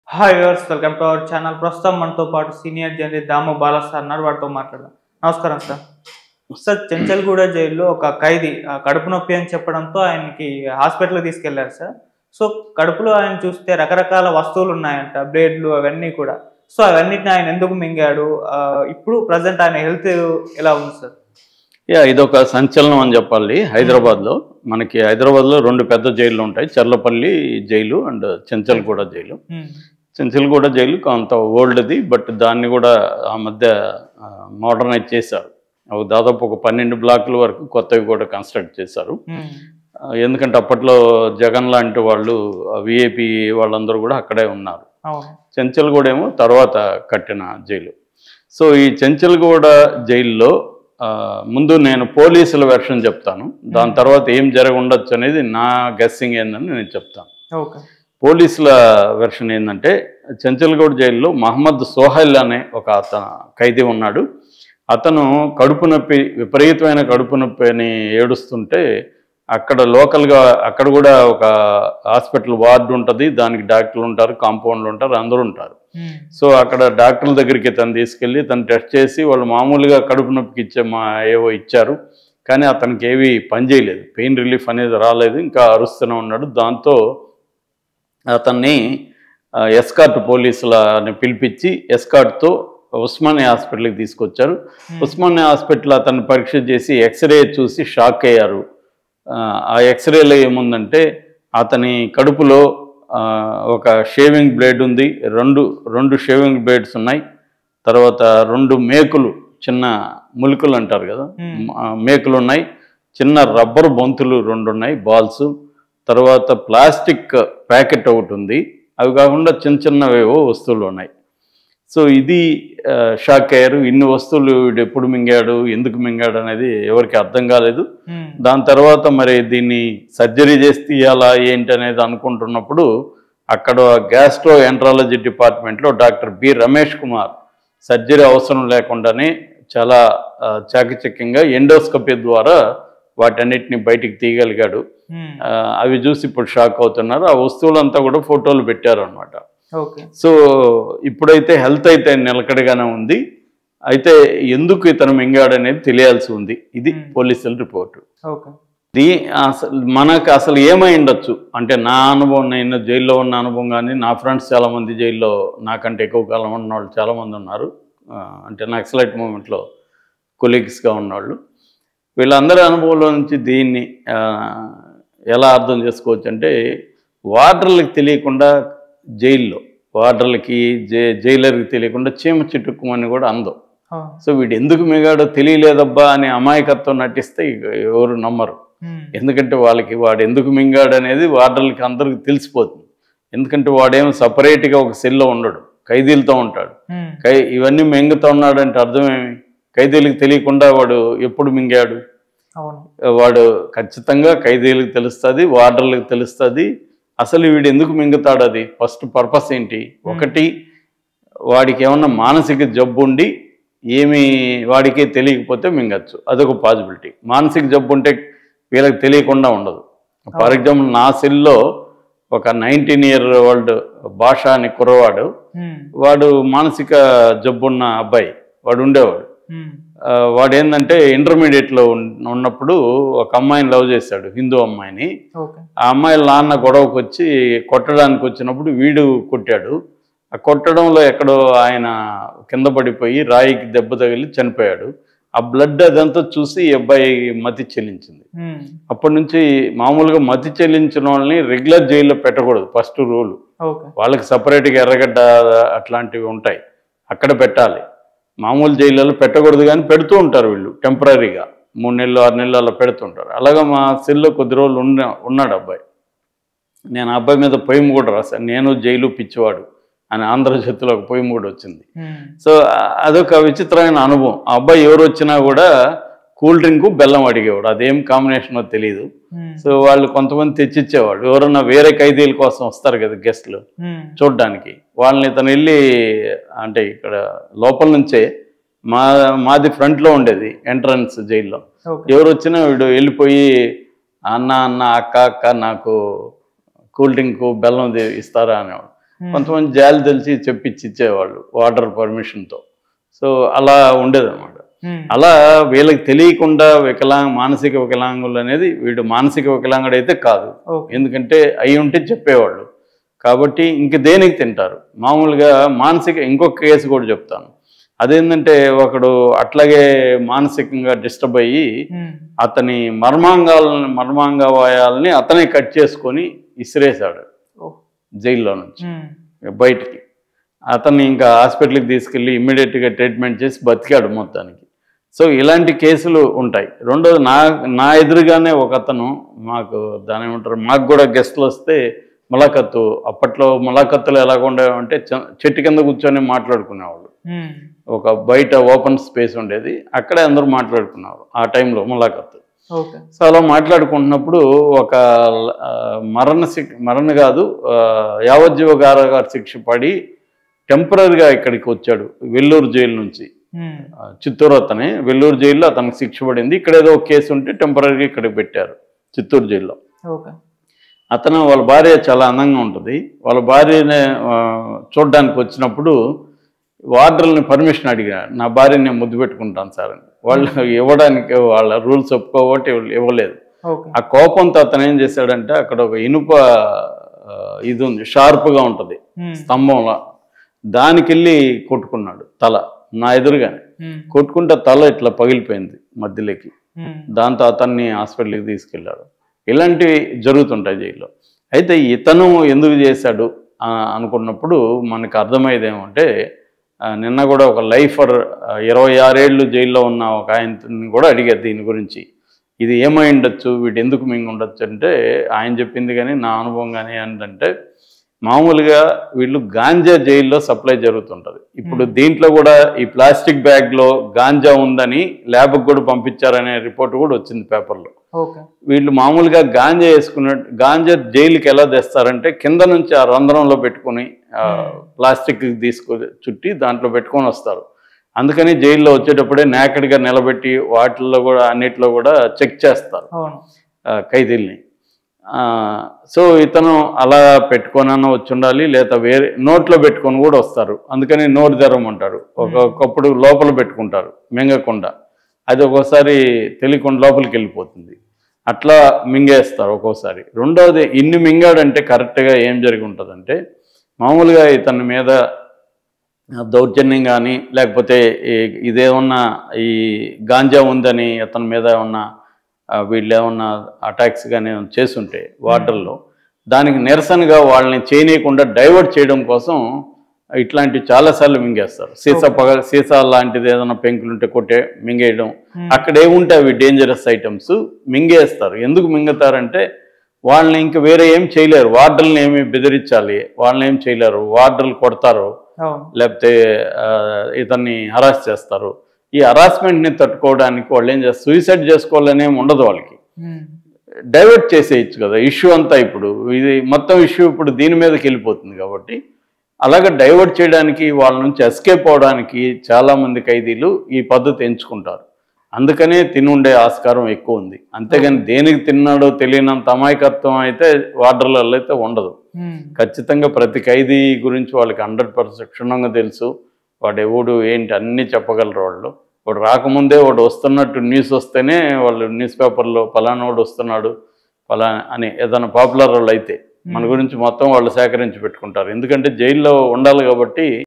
Hi yours welcome to our channel ప్రస్తుతం మనతో పాటు senior journalist Damu Bala sir అన్నారు వాటితో మాట్లాడదాం నమస్కారం సార్ సార్ చెంచల్గూడ జైల్లో ఒక ఖైదీ ఆ, కడుపు నొప్పి అని చెప్పడంతో ఆయనకి హాస్పిటల్కి తీసుకెళ్లారు సార్ సో కడుపులో ఆయన చూస్తే రకరకాల వస్తువులు ఉన్నాయంట బ్లేడ్లు అవన్నీ కూడా సో అవన్నిటిని ఆయన ఎందుకు మింగాడు ఆ, ఇప్పుడు ప్రజెంట్ ఆయన హెల్త్ ఎలా ఉంది సార్ యా ఇదొక సంచలనం అని చెప్పాలి హైదరాబాద్లో మనకి హైదరాబాద్లో రెండు పెద్ద జైళ్ళు ఉంటాయి Cherlapalli jail and Chanchalguda jail ఉమ్, చెంచల్గూడ జైలు కొంత ఓల్డ్ది బట్ దాన్ని కూడా ఆ మధ్య మోడర్నైజ్ చేశారు అవి దాదాపు ఒక పన్నెండు బ్లాకుల వరకు కొత్తవి కూడా కన్స్ట్రక్ట్ చేశారు ఉమ్, ఆ, ఎందుకంటే అప్పట్లో జగన్ లాంటి వాళ్ళు విఐపి వాళ్ళందరూ కూడా అక్కడే ఉన్నారు అవును చెంచల్గూడ ఏమో తర్వాత కట్టిన జైలు సో ఈ చెంచల్గూడ జైల్లో ఆ, ముందు నేను పోలీసుల వెర్షన్ చెప్తాను దాని తర్వాత ఏం జరగundొచ్చు అనేది నా గెస్సింగ్ ఏందని నేను చెప్తాను ఓకే పోలీసుల వెర్షన్ ఏంటంటే చెంచల్గూడ జైల్లో మహమ్మద్ సోహెల్ అనే ఒక అతను ఖైదీ ఉన్నాడు అతను కడుపు నొప్పి విపరీతమైన కడుపు నొప్పి అని ఏడుస్తుంటే అక్కడ లోకల్గా అక్కడ కూడా ఒక హాస్పిటల్ వార్డు ఉంటుంది దానికి డాక్టర్లు ఉంటారు కాంపౌండ్లు ఉంటారు అందరూ ఉంటారు ఉమ్, సో అక్కడ డాక్టర్ల దగ్గరికి తను తీసుకెళ్ళి తను టెస్ట్ చేసి వాళ్ళు మామూలుగా కడుపు నొప్పికి ఇచ్చే మా ఏవో ఇచ్చారు కానీ అతనికి ఏవి పనిచేయలేదు పెయిన్ రిలీఫ్ అనేది రాలేదు ఇంకా అరుస్తూనే ఉన్నాడు దాంతో అతన్ని ఆ, ఎస్కార్ట్ పోలీసులని పిలిపించి ఎస్కార్ట్తో ఉస్మానియా హాస్పిటల్కి తీసుకొచ్చారు ఉమ్, ఉస్మానియా హాస్పిటల్ అతన్ని పరీక్ష చేసి ఎక్స్రే చూసి షాక్ అయ్యారు ఆ, ఆ ఎక్స్రేలో ఏముందంటే అతని కడుపులో ఆ, ఒక షేవింగ్ బ్లేడ్ ఉంది రెండు రెండు షేవింగ్ బ్లేడ్స్ ఉన్నాయి తర్వాత రెండు మేకులు చిన్న ములుకులు అంటారు కదా Hmm. ఆ, మేకులు ఉన్నాయి చిన్న రబ్బర్ బొంతులు రెండు ఉన్నాయి బాల్స్ తర్వాత ప్లాస్టిక్ ప్యాకెట్ ఒకటి ఉంది అవి కాకుండా చిన్న చిన్నవేవో వస్తువులు ఉన్నాయి సో ఇది ఆ, షాక్ అయ్యారు ఇన్ని వస్తువులు వీడు ఎప్పుడు మింగాడు ఎందుకు మింగాడు అనేది ఎవరికి అర్థం కాలేదు ఉమ్, దాని తర్వాత మరి దీన్ని సర్జరీ చేసి తీయాలా ఏంటి అనేది అనుకుంటున్నప్పుడు అక్కడ గ్యాస్ట్రో ఎంట్రాలజీ డిపార్ట్మెంట్లో doctor B Ramesh Kumar surgery అవసరం లేకుండానే చాలా ఆ, చాకచక్యంగా ఎండోస్కోపీ ద్వారా వాటన్నిటిని బయటికి తీయగలిగాడు ఉమ్, ఆ, అవి చూసి ఇప్పుడు షాక్ అవుతున్నారు ఆ వస్తువులంతా కూడా ఫోటోలు పెట్టారు అనమాట ఓకే సో ఇప్పుడైతే హెల్త్ అయితే నిలకడగానే ఉంది అయితే ఎందుకు ఇతను మింగాడు అనేది తెలియాల్సి ఉంది ఇది Hmm. పోలీసుల రిపోర్టు ఓకే ఇది అసలు మనకు అసలు ఏమై ఉండొచ్చు అంటే నా అనుభవం నేను జైల్లో ఉన్న అనుభవం కానీ నా ఫ్రెండ్స్ చాలామంది జైల్లో నాకంటే ఎక్కువ కాలం ఉన్న వాళ్ళు చాలామంది ఉన్నారు ఆ, అంటే నక్సలైట్ మూమెంట్లో కొలీగ్స్గా ఉన్నవాళ్ళు వీళ్ళందరి అనుభవంలో నుంచి దీన్ని ఆ, ఎలా అర్థం చేసుకోవచ్చు అంటే వార్డర్లకు తెలియకుండా జైల్లో వార్డర్లకి జై జైలర్కి తెలియకుండా చీమ చిట్టుకుమని కూడా అందం అవును సో వీడు ఎందుకు మిగాడో తెలియలేదబ్బా అనే అమాయకత్వం నటిస్తే ఇక ఎవరు నమ్మరు ఉమ్, ఎందుకంటే వాళ్ళకి వాడు ఎందుకు మింగాడు అనేది వార్డర్లకి అందరికి తెలిసిపోతుంది ఎందుకంటే వాడేమో సపరేట్గా ఒక సెల్లో ఉండడు ఖైదీలతో ఉంటాడు ఉమ్, ఖై ఇవన్నీ మింగుతూ ఉన్నాడు అంటే అర్థమేమి ఖైదీలకు తెలియకుండా వాడు ఎప్పుడు మింగాడు అవును వాడు ఖచ్చితంగా ఖైదీలకు తెలుస్తుంది వార్డర్లకు తెలుస్తుంది అసలు వీడు ఎందుకు మింగుతాడు అది ఫస్ట్ పర్పస్ ఏంటి ఒకటి వాడికి ఏమన్నా మానసిక జబ్బు ఉండి ఏమి వాడికి తెలియకపోతే మింగచ్చు అదొక పాసిబిలిటీ మానసిక జబ్బు ఉంటే వీళ్ళకి తెలియకుండా ఉండదు ఫర్ ఎగ్జాంపుల్ నా సెల్లో ఒక నైన్టీన్ ఇయర్ ఓల్డ్ భాష అని కుర్రవాడు ఉమ్, వాడు మానసిక జబ్బున్న అబ్బాయి వాడు ఉండేవాడు ఉమ్, ఆ, వాడు ఏంటంటే ఇంటర్మీడియట్లో ఉన్- ఉన్నప్పుడు ఒక అమ్మాయిని లవ్ చేశాడు హిందూ అమ్మాయిని ఓకే ఆ అమ్మాయి నాన్న గొడవకు వచ్చి కొట్టడానికి వచ్చినప్పుడు వీడు కొట్టాడు ఆ కొట్టడంలో ఎక్కడో ఆయన కింద పడిపోయి రాయికి దెబ్బ తగిలి చనిపోయాడు ఆ బ్లడ్ అదంతా చూసి ఈ అబ్బాయి మతి చెల్లించింది ఉమ్, అప్పటి నుంచి మామూలుగా మతి చెల్లించిన వాళ్ళని రెగ్యులర్ జైల్లో పెట్టకూడదు ఫస్ట్ రూల్ ఓకే వాళ్ళకి సపరేట్గా ఎర్రగడ్డ అట్లాంటివి ఉంటాయి అక్కడ పెట్టాలి మామూలు జైళ్ళలో పెట్టకూడదు కానీ పెడుతూ ఉంటారు వీళ్ళు టెంపరీగా మూడు నెలలు ఆరు నెలలు అలా పెడుతుంటారు అలాగా మా సెల్లో కొద్ది రోజులు ఉన్న ఉన్నాడు అబ్బాయి నేను ఆ అబ్బాయి మీద పొయ్యి కూడా రాశాను నేను జైలు పిచ్చివాడు అని ఆంధ్రజ్యోతిలో ఒక పొయ్యి కూడా వచ్చింది ఉమ్, సో ఆ- అదొక విచిత్రమైన అనుభవం ఆ అబ్బాయి ఎవరు వచ్చినా కూడా కూల్ డ్రింక్ బెల్లం అడిగేవాడు అదేం కాంబినేషనో తెలియదు ఉమ్, సో వాళ్ళు కొంతమంది తెచ్చిచ్చేవాళ్ళు ఎవరన్నా వేరే ఖైదీల కోసం వస్తారు కదా గెస్ట్లు ఉమ్, చూడడానికి వాళ్ళని తను వెళ్ళి అంటే ఇక్కడ లోపల నుంచే మా మాది ఫ్రంట్లో ఉండేది ఎంట్రన్స్ జైల్లో ఓకే ఎవరు వచ్చినా వీడు వెళ్ళిపోయి అన్న అన్న అక్క అక్క నాకు కూల్ డ్రింక్ బెల్లం ది- ఇస్తారా అనేవాడు ఉమ్, కొంతమంది జాలి తెలిసి చెప్పించి ఇచ్చేవాళ్ళు వాటర్ పర్మిషన్తో సో అలా ఉండేదన్నమాట ఉమ్, అలా వీళ్ళకి తెలియకుండా వికలాంగ మానసిక వికలాంగులు అనేది వీడు మానసిక వికలాంగుడు అయితే కాదు ఓకే ఎందుకంటే అయి ఉంటే చెప్పేవాళ్ళు కాబట్టి ఇంక దేనికి తింటారు మామూలుగా మానసిక ఇంకొక కేసు కూడా చెప్తాను అదేంటంటే ఒకడు అట్లాగే మానసికంగా డిస్టర్బ్ అయ్యి ఉమ్, అతని మర్మాంగాలని మర్మాంగవాయాలని అతనే కట్ చేసుకొని ఇసిరేశాడు ఓ, జైల్లో నుంచి ఉమ్, బయటికి అతన్ని ఇంకా హాస్పిటల్కి తీసుకెళ్ళి ఇమ్మీడియట్గా ట్రీట్మెంట్ చేసి బతికాడు మొత్తానికి సో ఇలాంటి కేసులు ఉంటాయి రెండోది నా నా ఎదురుగానే ఒక అతను మాకు దాని ఏమంటారు మాకు కూడా గెస్ట్లు వస్తే ములాఖత్తు అప్పట్లో ములాఖత్తులు ఎలాగ ఉండేవంటే చె- చెట్టు కింద కూర్చొని మాట్లాడుకునేవాళ్ళు ఉమ్, ఒక బయట ఓపెన్ స్పేస్ ఉండేది అక్కడే అందరూ మాట్లాడుకున్నారు ఆ టైంలో ములాఖత్తు ఓకే సో అలా మాట్లాడుకుంటున్నప్పుడు ఒక ఆ, మరణ శిక్ష మరణ కాదు ఆ, యావజ్జీవ కారాగార శిక్ష పడి టెంపరీగా ఇక్కడికి వచ్చాడు వెల్లూరు జైలు నుంచి ఉమ్, ఆ, చిత్తూరు అతనే వెల్లూరు జైల్లో అతనికి శిక్ష పడింది ఇక్కడ ఏదో ఒక కేసు ఉంటే టెంపరీగా ఇక్కడికి పెట్టారు చిత్తూరు జైల్లో ఓకే అతను వాళ్ళ భార్య చాలా అందంగా ఉంటుంది వాళ్ళ భార్యని ఆ, చూడ్డానికి వచ్చినప్పుడు వార్డర్ని పర్మిషన్ అడిగారు నా భార్యని నేను ముద్దు పెట్టుకుంటాను సార్ అని వాళ్ళు ఇవ్వడానికి వాళ్ళ రూల్స్ ఒప్పుకోబట్టి ఇవ్వలేదు ఓకే ఆ కోపంతో అతను ఏం చేశాడంటే అక్కడ ఒక ఇనుప ఆ, ఇది ఉంది షార్ప్గా ఉంటుంది ఉమ్, స్తంభంలా దానికి వెళ్ళి కొట్టుకున్నాడు తల నా ఎదురుగానే ఉమ్, కొట్టుకుంటే తల ఇట్లా పగిలిపోయింది మధ్యలోకి ఉమ్, దాంతో అతన్ని హాస్పిటల్కి తీసుకెళ్ళాడు ఇలాంటివి జరుగుతుంటాయి జైల్లో అయితే ఇతను ఎందుకు చేశాడు ఆ, అనుకున్నప్పుడు మనకు అర్థమయ్యేది ఏమంటే ఆ, నిన్న కూడా ఒక లైఫర్ ఆ, ఇరవై ఆరేళ్ళు జైల్లో ఉన్న ఒక ఆయనని కూడా అడిగారు దీని గురించి ఇది ఏమై ఉండొచ్చు వీడు ఎందుకు మింగి ఉండొచ్చు అంటే ఆయన చెప్పింది కానీ నా అనుభవం కానీ ఏంటంటే మామూలుగా వీళ్ళు గాంజా జైల్లో సప్లై జరుగుతుంటుంది ఇప్పుడు దీంట్లో కూడా ఈ ప్లాస్టిక్ బ్యాగ్లో గాంజా ఉందని ల్యాబ్కి కూడా పంపించారనే రిపోర్ట్ కూడా వచ్చింది పేపర్లో ఓకే వీళ్ళు మామూలుగా గాంజా వేసుకున్నట్టు గాంజా జైలుకి ఎలా తెస్తారంటే కింద నుంచి ఆ రంధ్రంలో పెట్టుకొని ఆ, ప్లాస్టిక్ తీసుకు చుట్టి దాంట్లో పెట్టుకొని వస్తారు అందుకని జైల్లో వచ్చేటప్పుడే నేకడ్గా నిలబెట్టి వాటిల్లో కూడా అన్నిట్లో కూడా చెక్ చేస్తారు అవును ఆ, ఖైదీల్ని ఆ, సో ఇతను అలా పెట్టుకొనన్నా వచ్చి ఉండాలి లేదా వేరే నోట్లో పెట్టుకొని కూడా వస్తారు అందుకని నోరు తెరవమంటారు ఒక్కొక్కప్పుడు లోపల పెట్టుకుంటారు మింగకుండా అది ఒక్కోసారి తెలియకుండా లోపలికి వెళ్ళిపోతుంది అట్లా మింగేస్తారు ఒక్కోసారి రెండవది ఇన్ని మింగాడంటే కరెక్ట్గా ఏం జరిగి ఉంటుందంటే మామూలుగా ఇతని మీద దౌర్జన్యం కానీ లేకపోతే ఈ- ఇదేమన్నా ఈ గాంజా ఉందని అతని మీద ఏమన్నా ఆ, వీళ్ళు ఏమన్నా అటాక్స్ కానీ ఏమన్నా చేసుంటే వాటర్లో దానికి నిరసనగా వాళ్ళని చేయనీయకుండా డైవర్ట్ చేయడం కోసం ఇట్లాంటివి చాలాసార్లు మింగేస్తారు సీసా పగ సీసా లాంటిది ఏదైనా పెంకులుంటే కొట్టే మింగేయడం ఉమ్, అక్కడ ఏముంటే అవి డేంజరస్ ఐటమ్స్ మింగేస్తారు ఎందుకు మింగుతారంటే వాళ్ళని ఇంక వేరే ఏం చేయలేరు వార్డర్ని ఏమి బెదిరించాలి వాళ్ళని ఏం చేయలేరు వార్డర్లు కొడతారు అవును లేకపోతే ఆ, ఇతన్ని హరాస్ చేస్తారు ఈ హరాస్మెంట్ని తట్టుకోవడానికి వాళ్ళు ఏం చేస్తారు సూసైడ్ చేసుకోవాలని ఏమి ఉండదు వాళ్ళకి ఉమ్, డైవర్ట్ చేసేయచ్చు కదా ఇష్యూ అంతా ఇప్పుడు ఇది మొత్తం ఇష్యూ ఇప్పుడు దీని మీదకి వెళ్ళిపోతుంది కాబట్టి అలాగే డైవర్ట్ చేయడానికి వాళ్ళ నుంచి ఎస్కేప్ అవడానికి చాలామంది ఖైదీలు ఈ పద్ధతి ఎంచుకుంటారు అందుకనే తినుండే ఆస్కారం ఎక్కువ ఉంది అంతేగాని దేనికి తిన్నాడో తెలియనంత అమాయకత్వం అయితే వార్డర్లలో అయితే ఉండదు ఉమ్, ఖచ్చితంగా ప్రతి ఖైదీ గురించి వాళ్ళకి హండ్రెడ్ పర్సెంట్ క్షుణ్ణంగా తెలుసు వాడు ఎవడు ఏంటి అన్నీ చెప్పగలరు వాళ్ళు వాడు రాకముందే వాడు వస్తున్నట్టు న్యూస్ వస్తేనే వాళ్ళు న్యూస్ పేపర్లో పలానా వాడు వస్తున్నాడు పలా అని ఏదైనా పాపులర్ వాళ్ళు అయితే మన గురించి మొత్తం వాళ్ళు సేకరించి పెట్టుకుంటారు ఎందుకంటే జైల్లో ఉండాలి కాబట్టి